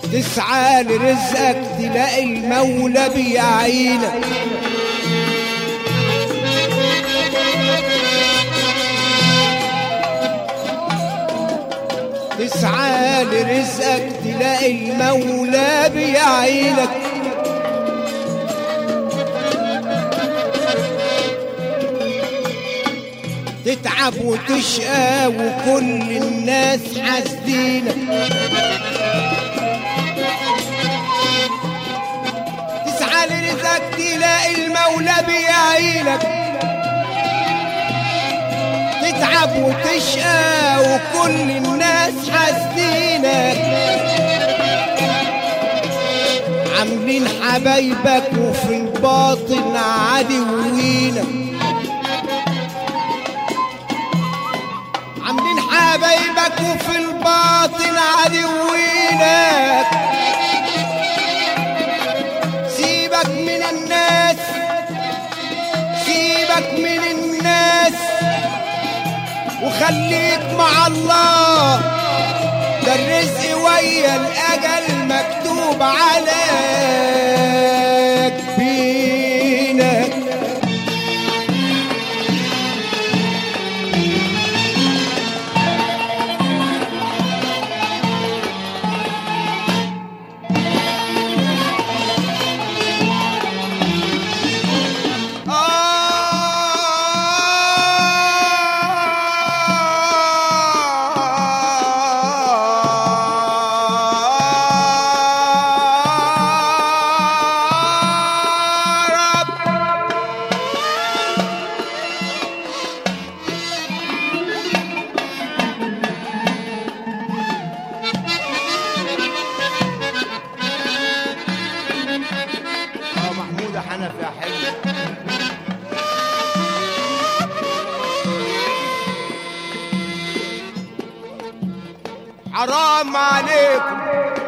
تسعى لرزقك تلاقي المولى بيعينك تسعى لرزقك تلاقي المولى بيعينك تتعب وتشقى وكل الناس حاسدينك تسعى لرزقك تلاقي المولى بيعينك تتعب وتشقى وكل الناس حاسدينك عاملين حبايبك وفي الباطن عدوينك عاملين حبايبك وفي الباطن عدوينك سيبك من الناس سيبك من الناس وخليك مع الله ده الرزق ويا الاجل مكتوب عليك بينك اه محمود حنفي يا حلو حرام عليكم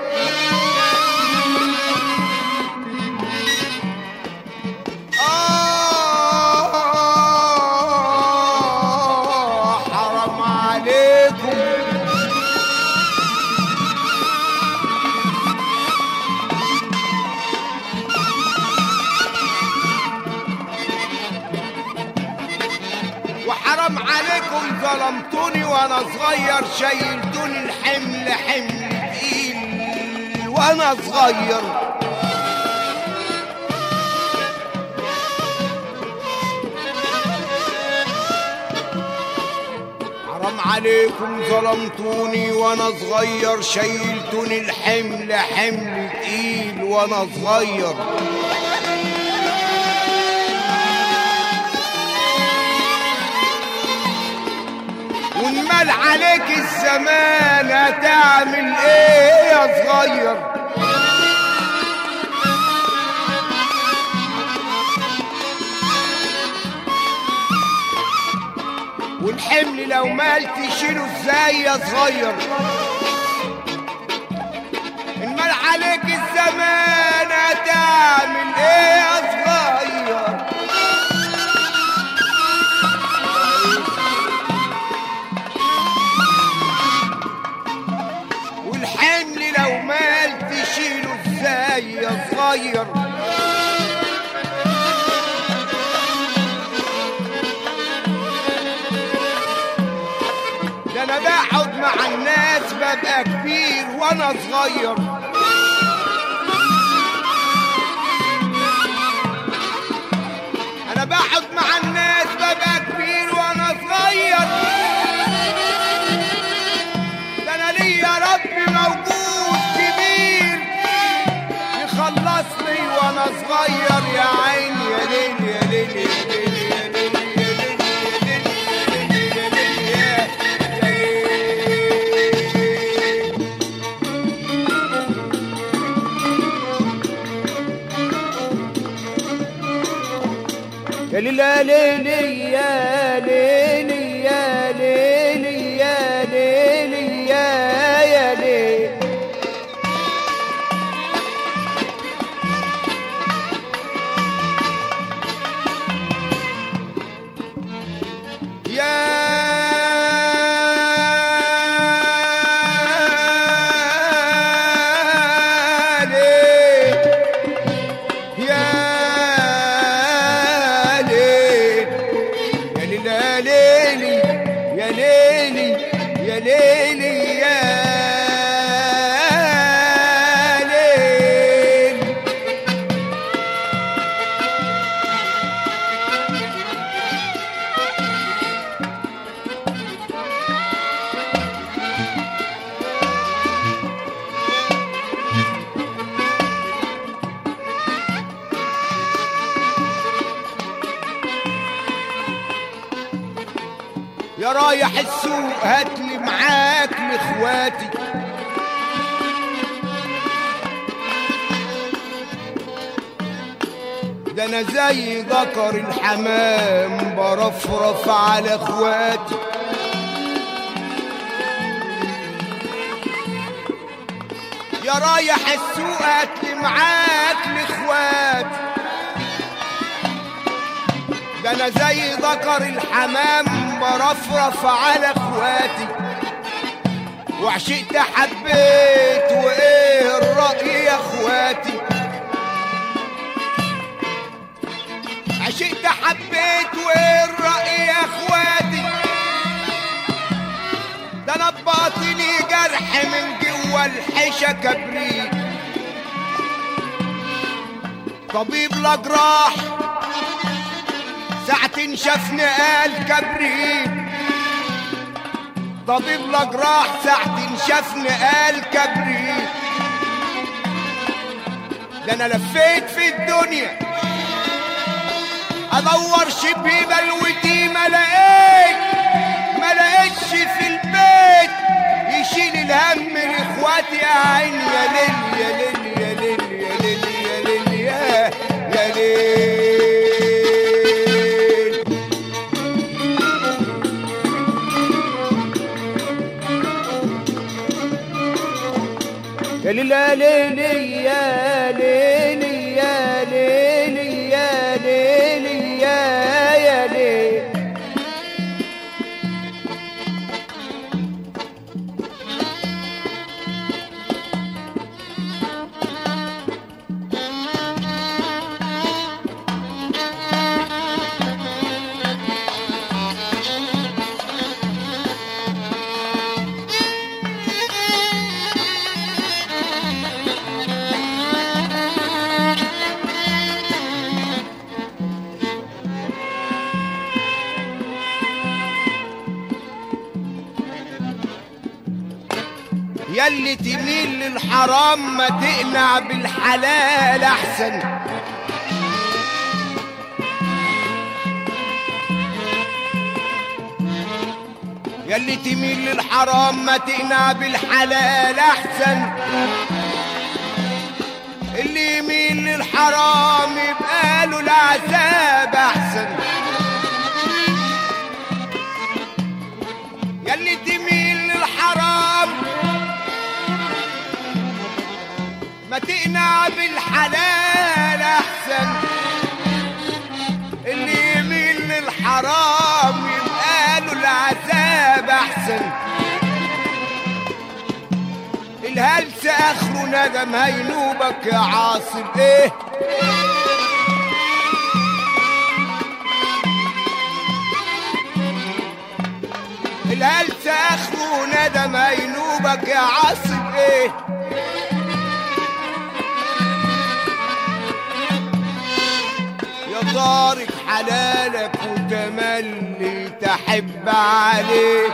آه حرام عليكم وحرام عليكم ظلمتوني وانا صغير شيلتوني الحمل حمل تقيل وانا صغير حرام عليكم ظلمتوني وانا صغير شيلتوني الحمل حمل تقيل وانا صغير ونمال عليك الزمان هتعمل ايه يا صغير والحمل لو مال تشيله ازاي يا صغير المال عليك الزمان هتعمل ايه يا صغير والحمل لو مال تشيله ازاي يا صغير ده انا بقعد مع الناس ببقى كبير وانا صغير انا بقعد مع الناس ببقى كبير وانا صغير ده انا ليا رب موجود كبير يخلصني وانا صغير يا عيني يا ليل يا ليل يا ليل يا ليل يا ليل يا ليل يا ليل يا ليل يا ليل يا ليل يا ليل يا ليل يا ليل يا يا ليل يا ليلي يا ليل يا رايح السوق هاتلي معاك لاخواتي ده انا زي ذكر الحمام برفرف على اخواتي يا رايح السوق هاتلي معاك لاخواتي ده انا زي ذكر الحمام برفرف على اخواتي وعشقت حبيت وايه الرأي يا اخواتي عشقت حبيت وايه الرأي يا اخواتي ده انا بباطني جرح من جوا الحشا كبريت طبيب لا جراح ساعة شافني قال كبريت طبيب لا جراح ساعة شافني قال كبريت ده انا لفيت في الدنيا ادور شبه بلوتي ما لقيت ما لقيتش في البيت يشيل الهم لاخواتي يا عين يا ليل يا ليل يا ليل يا ليل يا ليل يا يا ليل يا ليل يا ليل يا ليل يا ليل يا ليل يا يا ليل ياللي تميل للحرام ما تقنع بالحلال احسن ياللي تميل للحرام ما تقنع بالحلال احسن اللي يميل للحرام يبقى له العذاب احسن ياللي تميل للحرام ما تقنع بالحلال احسن اللي يميل للحرام يبقى له العذاب احسن الهلس اخره ندم هينوبك يا عاصم ايه الهلس اخره ندم هينوبك يا عاصم ايه يا طارق حلالك وتملي تحب عليه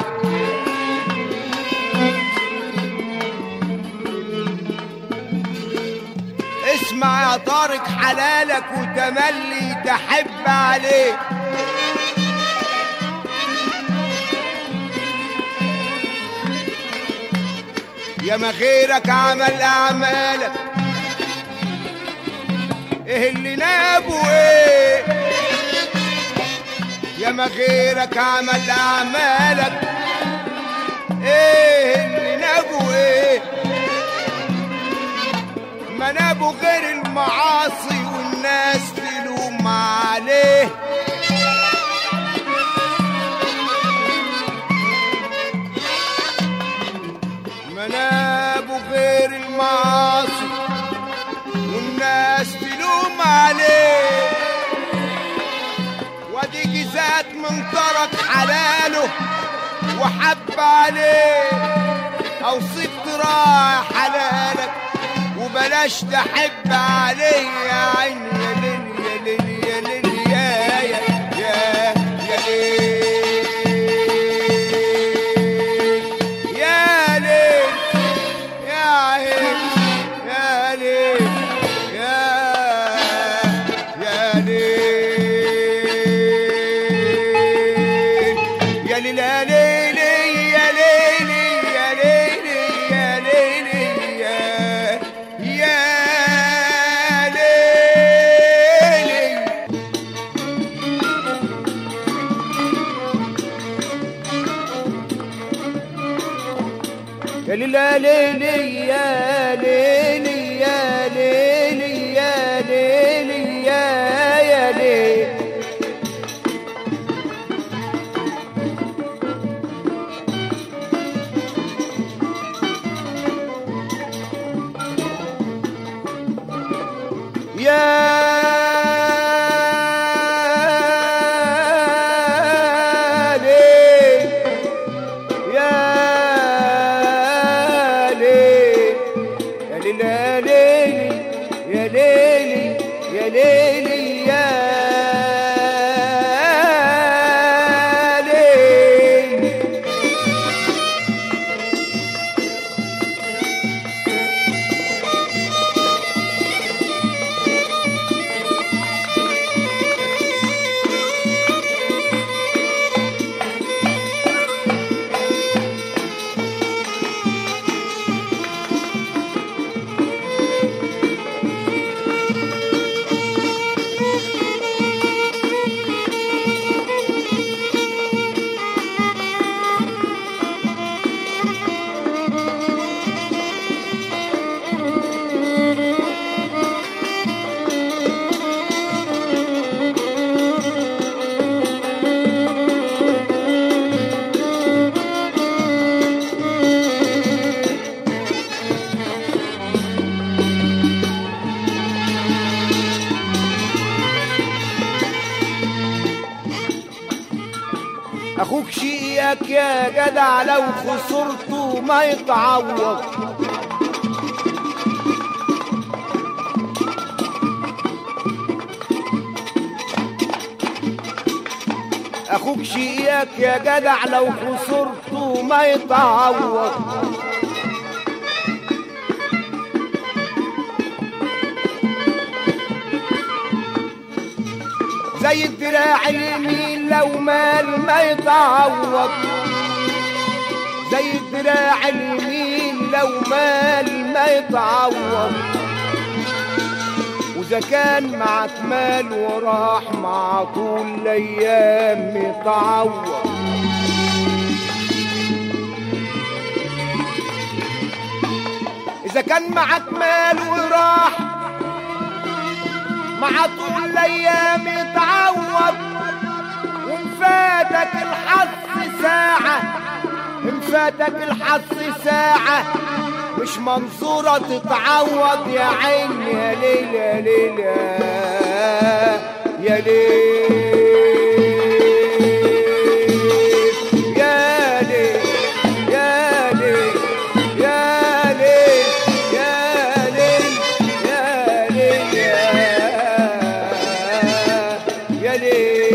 اسمع يا طارق حلالك وتملي تحب عليه يا ما غيرك عمل اعمالك ايه اللي نابه ايه يا ما غيرك عمل اعمالك ايه اللي نابه ايه ما نابه غير المعاصي والناس تلوم عليه ما نابه غير المعاصي والناس تلوم عليه وادي جزات من ترك حلاله وحب عليه اوصيك تراعي حلالك وبلاش تحب عليه يا عين يا ليل يا ليل يا ليل يا يا يا يا ليل يا ليل يا عين يا ليل يا يا ليل يا ليل يا ليل يا ليل يا ليل يا ليل يا يا ليل يا ليلى ليلي يا ليلي يا ليلي يا ليلي يا يا ليلي يا ليل يا ليل يا ليل يا ليل يا ليل يا ليل يا ليل اخوك شقيك يا جدع لو خسرته ما يتعوض اخوك شقيك يا جدع لو خسرته ما يتعوض زي الدراع اليمين لو مال ما يتعوض زي الدراع اليمين لو مال ما يتعوض وإذا كان معك مال وراح مع طول الأيام يتعوض إذا كان معك مال وراح مع طول الايام يتعوض ومفاتك الحظ ساعة مفاتك الحظ ساعة مش منصورة تتعوض يا عين يا ليل يا ليل يا ليل يا ليل يا ليل يا ليل يا ليل يا ليل يا ليل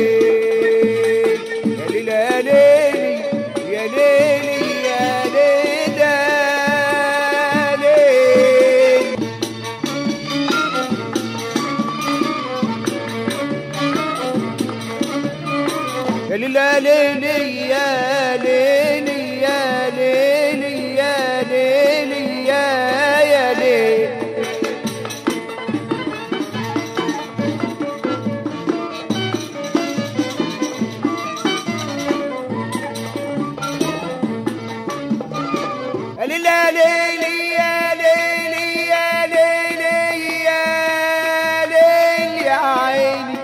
يا ليل يا ليل يا ليل يا ليل يا ليل يا ليل يا ليل يا ليل يا ليل يا ليل يا يا ليل يا ليل يا ليل يا ليل يا ليل يا ليل يا عيني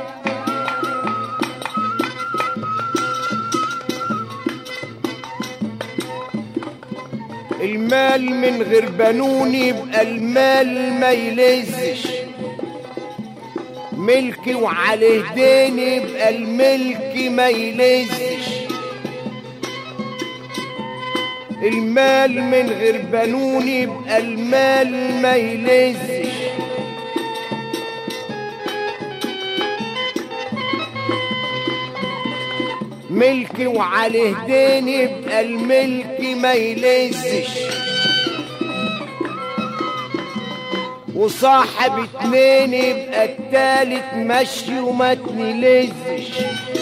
المال من غير بنون يبقى المال ما يلزش ملكي وعليه دين يبقى الملك ما يلزش المال من غير بنون يبقى المال ما يلزش ملك وعليه دين يبقى الملك ما يلزش وصاحب اتنين يبقى التالت مشي وما تنلزش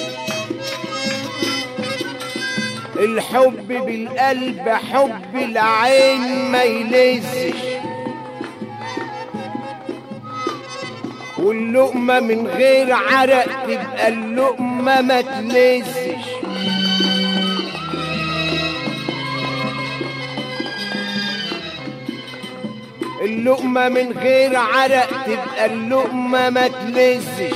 الحب بالقلب حب العين ما يلزش واللقمة من غير عرق تبقى اللقمة ما تلزش اللقمة من غير عرق تبقى اللقمة ما تلزش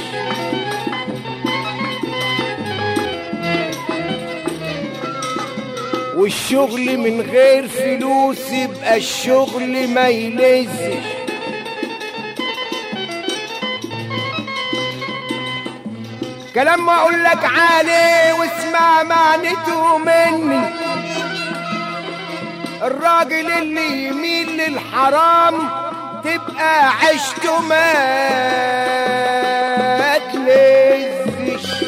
والشغل من غير فلوس يبقى الشغل ما يلزش كلام ما اقول لك عليه واسمع معنته مني الراجل اللي يميل للحرام تبقى عشته ما تلزش